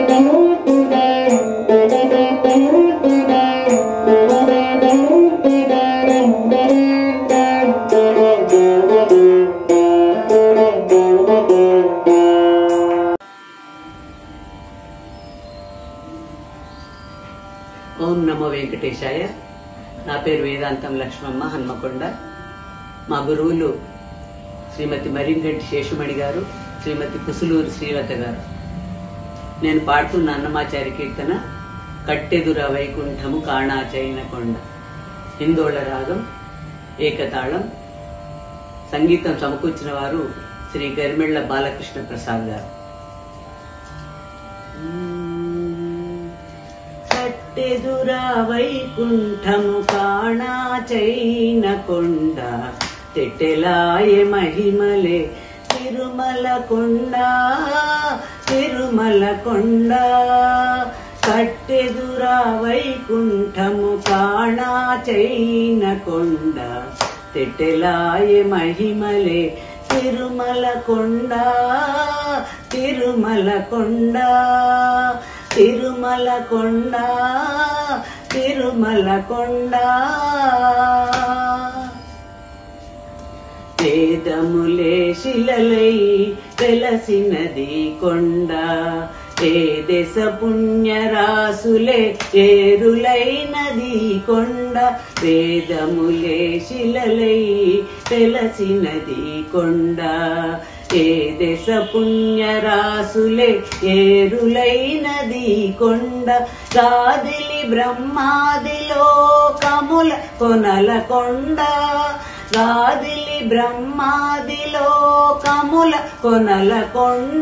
ఓం నమో వెంకటేశాయ నా పేరు వేదాంతం లక్ష్మమ్మ హన్మకొండ మా గురువులు శ్రీమతి మరింగంటి శేషుమణి గారు శ్రీమతి కుసులూరు శ్రీలత గారు నేను పాడుతున్న అన్నమాచారి కీర్తన కట్టెదుర వైకుంఠము కాణాచైన కొండ హిందోళ రాగం ఏకతాళం సంగీతం సమకూర్చిన వారు శ్రీ గరిమెళ్ల బాలకృష్ణ ప్రసాద్ గారు కట్టెదురా వైకుంఠము కాణాచైన కొండ తెట్టెలాయ మహిమలే తిరుమల కొండ తిరుమల కొండ కట్టెదురా వైకుంఠము కాణాచైన కొండ తెట్టెలాయ మహిమలే తిరుమల కొండ తిరుమల కొండ తిరుమల కొండ తిరుమల కొండ వేదములే శిలలై వెలసినది కొండ ఏ దశ పుణ్యరాసులే ఏరులైనది కొండ వేదములే శిలలై వెలసినది కొండ ఏ దశ పుణ్యరాసులే ఏరులైనది కొండ గాదిలి బ్రహ్మాదిలో కముల కొనల కొండ గాదిలి బ్రహ్మాదిలో కముల కొనల కొండ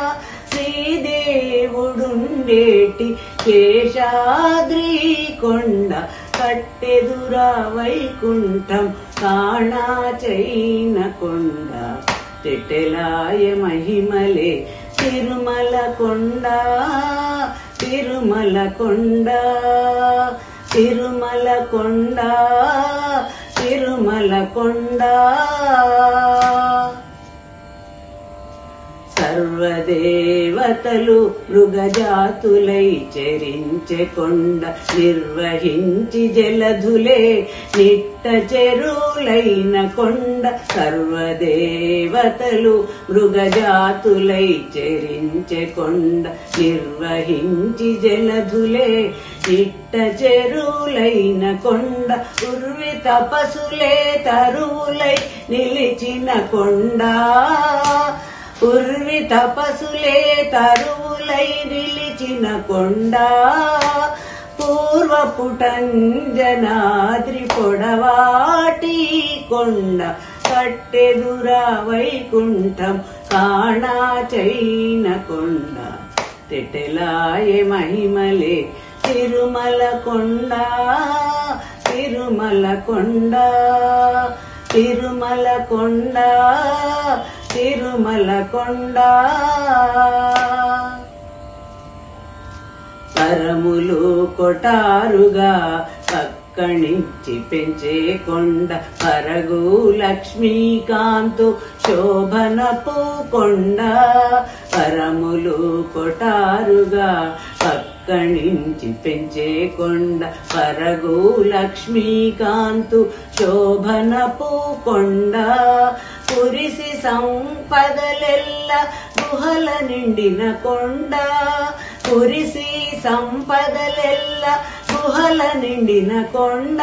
శ్రీదేవుడుండేటి కేశాద్రి కొండ కట్టెదురా వైకుంఠం కాణాచైన కొండ తెట్టెలాయ మహిమలే తిరుమల కొండ తిరుమల కొండ తిరుమల కొండ తిరుమల కొండ సర్వదేవతలు మృగజాతులై చెరించె కొండ నిర్వహించి జలధులే నిట్ట చెరువులైన కొండ సర్వదేవతలు మృగజాతులై చెరించె కొండ నిర్వహించి జలధులే నిట్ట చెరువులైన కొండ ఉర్వి తపసులే తరువులై నిలిచిన కొండ ఉర్వి తపసులే తరువులై నిలిచిన కొండ పూర్వపుటంజనాద్రి పొడవాటి కొండ కట్టెదురా వైకుంఠం కాణాచైన కొండ తెటెలాయ మహిమలే తిరుమల కొండ తిరుమల కొండ తిరుమల కొండ తిరుమల కొండ పరములు కొటారుగా పక్కణించి పెంచే కొండ పరగు లక్ష్మీకాంతు శోభనపు కొండ పరములు కొటారుగా పక్కణించి పెంచే కొండ పరగు లక్ష్మీకాంతు శోభనపు కొండ పురిసి సంపదలెల్ల గుహల నిండిన కొండ పురిసి సంపదలెల్ల గుహల నిండిన కొండ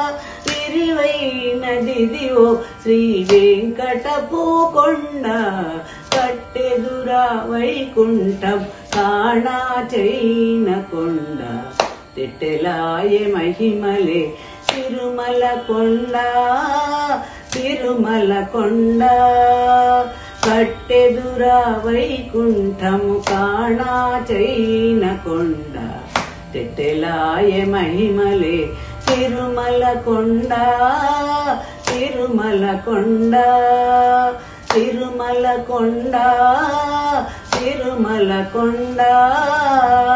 విరివైనదిదివో శ్రీ వెంకటపు కొండ కట్టెదురా వైకుంఠం కాణాచైన కొండ తిట్టెలాయ మహిమలే తిరుమల కొండ తిరుమల కొండ కట్టెదురా వైకుంఠము కాణాచైన కొండ తెట్టెలాయ మహిమలే తిరుమల కొండ తిరుమల కొండ తిరుమల కొండ తిరుమల కొండ